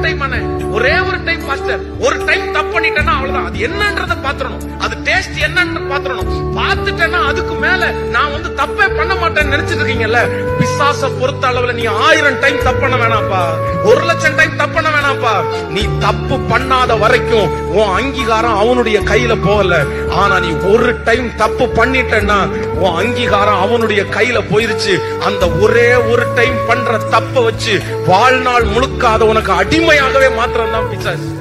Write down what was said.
time அண்ணே ஒரே ஒரு டைம் பாஸ்டர் ஒரு டைம் தப்பு பண்ணிட்டேன்னா அவ்வளவுதான் அது என்னன்றத பாத்துறணும் அது டேஸ்ட் என்னன்னு பாத்துறணும் பார்த்துட்டேன்னா அதுக்கு மேல நான் வந்து தப்பே பண்ண மாட்டேன்னு நினைச்சிட்டு இருக்கீங்கல்ல பிசாச பொறுத்த அளவுல நீ ஆயிரம் டைம் தப்பு பண்ண வேணாம்ப்பா ஒரு லட்சம் டைம் தப்பு பண்ண வேணாம்ப்பா நீ தப்பு பண்ணாத வரைக்கும் உன் அங்கீகாரம் அவனுடைய கையில போகல ஆனா நீ ஒரு டைம் தப்பு பண்ணிட்டேன்னா உன் அங்கீகாரம் அவனுடைய கையில போயிருச்சு அந்த ஒரே ஒரு டைம் பண்ற தப்ப வச்சு வாழ்நாள் முழுக்க அதை உனக்கு அடிமையாகவே மாத்திரம் தான் பிசாசு